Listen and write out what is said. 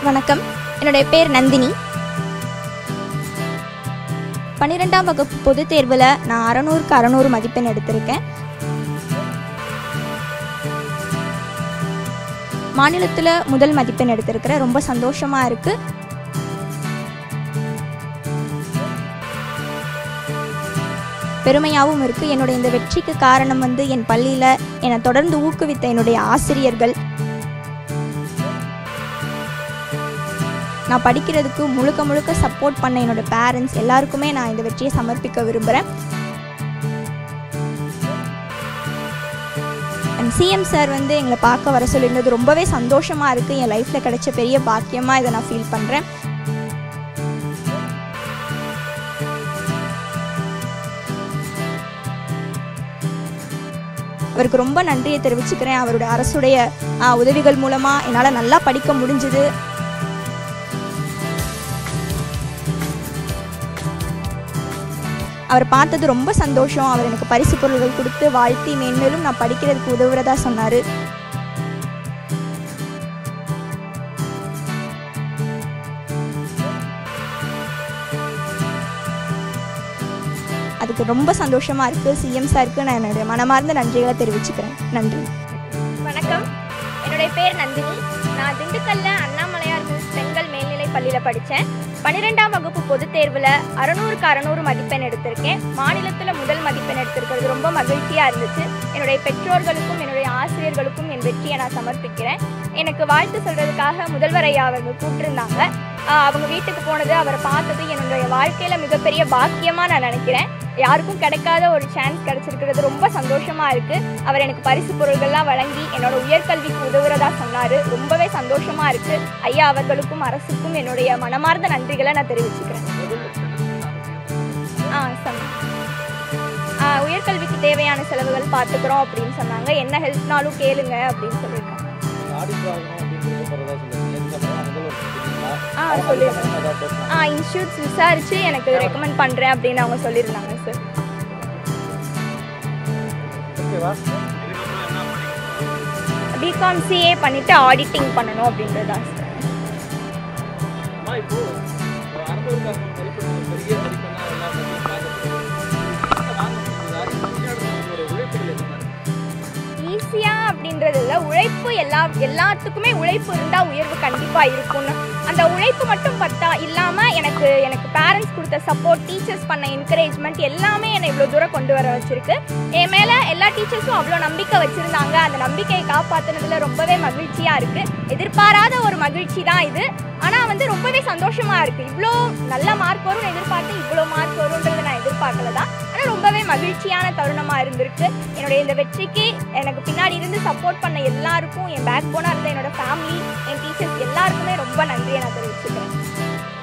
வணக்கம் என்னுடைய பேர் நந்தினி பன்னிரெண்டாம் வகுப்பு பொதுத் தேர்வில் நான் அறநூறுக்கு அறநூறு மதிப்பெண் எடுத்திருக்கேன் மாநிலத்தில் முதல் மதிப்பெண் எடுத்திருக்கிறேன் ரொம்ப சந்தோஷமாக இருக்குது பெருமையாகவும் இருக்குது என்னுடைய இந்த வெற்றிக்கு காரணம் வந்து என் பள்ளியில் என்னை தொடர்ந்து ஊக்குவித்த என்னுடைய ஆசிரியர்கள் நான் படிக்கிறதுக்கு முழுக்க முழுக்க சப்போர்ட் பண்ண என்னோட பேரண்ட்ஸ் எல்லாருக்குமே நான் இந்த வெற்றியை சமர்ப்பிக்க விரும்புகிறேன் சிஎம் சார் வந்து எங்களை பார்க்க வர சொல்லியிருந்தது ரொம்பவே சந்தோஷமாக இருக்குது என் லைஃப்பில் கிடைச்ச பெரிய பாக்கியமாக இதை நான் ஃபீல் பண்ணுறேன் அவருக்கு ரொம்ப நன்றியை தெரிவிச்சுக்கிறேன் அவருடைய அரசுடைய ஆ, உதவிகள் மூலமாக என்னால் நல்லா படிக்க முடிஞ்சுது அவர் பார்த்தது ரொம்ப சந்தோஷம் அவர் எனக்கு பரிசு பொருள்கள் கொடுத்து வாழ்த்தி மேன்மேலும் நான் படிக்கிறதுக்கு உதவுறதா சொன்னார் அதுக்கு ரொம்ப சந்தோஷமா இருக்கு சிஎம் சாருக்கு நான் என்னுடைய மனமார்ந்த நன்றிகளை தெரிவிச்சுக்கிறேன் நன்றி வணக்கம் என்னுடைய பேர் நந்தினி நான் திண்டுக்கல்ல அண்ணாமலையார் மில்ஸ் பெண்கள் மேல்நிலை பள்ளியில் படித்தேன் பன்னிரெண்டாம் வகுப்பு பொதுத் தேர்வில் அறநூறுக்கு அறநூறு மதிப்பெண் எடுத்திருக்கேன் மாநிலத்தில் முதல் மதிப்பெண் எடுத்திருக்கிறது ரொம்ப மகிழ்ச்சியாக இருந்துச்சு என்னுடைய பெற்றோர்களுக்கும் என்னுடைய ஆசிரியர்களுக்கும் என் வெற்றியை நான் சமர்ப்பிக்கிறேன் எனக்கு வாழ்த்து சொல்கிறதுக்காக முதல்வர் ஐயா அவர்கள் கூப்பிட்டுருந்தாங்க ஆஹ் அவங்க வீட்டுக்கு போனது அவரை பார்த்தது என்னுடைய வாழ்க்கையில் மிகப்பெரிய பாக்கியமாக நான் நினைக்கிறேன் யாருக்கும் கிடைக்காத ஒரு சான்ஸ் கிடைச்சிருக்கிறது ரொம்ப சந்தோஷமா இருக்கு அவர் எனக்கு பரிசு பொருள்கள்லாம் வழங்கி என்னோட உயர்கல்விக்கு உதவுறதா சொன்னாரு ரொம்பவே சந்தோஷமா இருக்கு ஐயா அவர்களுக்கும் அரசுக்கும் என்னுடைய மனமார்ந்த நன்றிகளை நான் தெரிவிச்சுக்கிறேன் ஆ சொன்னேன் ஆ, உயர்கல்விக்கு தேவையான செலவுகள் பார்த்துக்கிறோம் அப்படின்னு சொன்னாங்க என்ன ஹெல்ப்னாலும் கேளுங்க அப்படின்னு சொல்லியிருக்காங்க ஆடிட் ஆகணும் அப்படின்னு போகிறதா சொல்லுங்க இதுக்கப்புறம் முதல்வர் சொல்லிங்களா ஆ சொல்லியிருக்காங்க ஆ இன்ஸ்டியூட்ஸ் விசாரிச்சு எனக்கு ரெக்கமெண்ட் பண்றேன் அப்படின்னு அவங்க சொல்லியிருந்தாங்க சார் ஓகேவா பிகாம் சிஏ பண்ணிட்டு ஆடிட்டிங் பண்ணணும் அப்படின்றதா சார் அம்மா இப்போ ஒரு அனுபவக்காக மதிப்பெண் பெரிய மதிப்பெண்ணா எல்லா மதிப்பெண்ணும் பார்க்கப்படுது வாங்க முடியுதா உங்களோட உழைப்புகள் என்ன மாதிரி ஈஸியா அப்படின்றது இல்லை உழைப்பு எல்லா எல்லாத்துக்குமே உழைப்பு இருந்தால் உயர்வு கண்டிப்பாக இருக்கும்னு அந்த உழைப்பு மட்டும் பத்தா இல்லாமல் எனக்கு எனக்கு பேரண்ட்ஸ் கொடுத்த சப்போர்ட் டீச்சர்ஸ் பண்ண என்கரேஜ்மெண்ட் எல்லாமே என்னை இவ்வளோ தூரம் கொண்டு வர வச்சிருக்கு என் மேலே எல்லா டீச்சர்ஸும் அவ்வளோ நம்பிக்கை வச்சுருந்தாங்க அந்த நம்பிக்கையை காப்பாற்றுனதுல ரொம்பவே மகிழ்ச்சியாக இருக்குது எதிர்பாராத ஒரு மகிழ்ச்சி தான் இது ஆனால் வந்து ரொம்பவே சந்தோஷமாக இருக்குது இவ்வளோ நல்ல மார்க் வரும்னு எதிர்பார்த்து இவ்வளோ மார்க் வரும்ன்றதை நான் எதிர்பார்க்கல தான் ஆனால் ரொம்பவே மகிழ்ச்சியான தருணமாக இருந்திருக்கு என்னுடைய இந்த வெற்றிக்கு எனக்கு பின்னாடி இருந்து சப்போர்ட் பண்ண எல்லாருக்கும் என் பேக் போனாக இருந்த என்னோட ஃபேமிலி என் டீச்சர்ஸ் எல்லாருக்குமே ரொம்ப நன்றியை நான் தெரிவிச்சுக்கிறேன்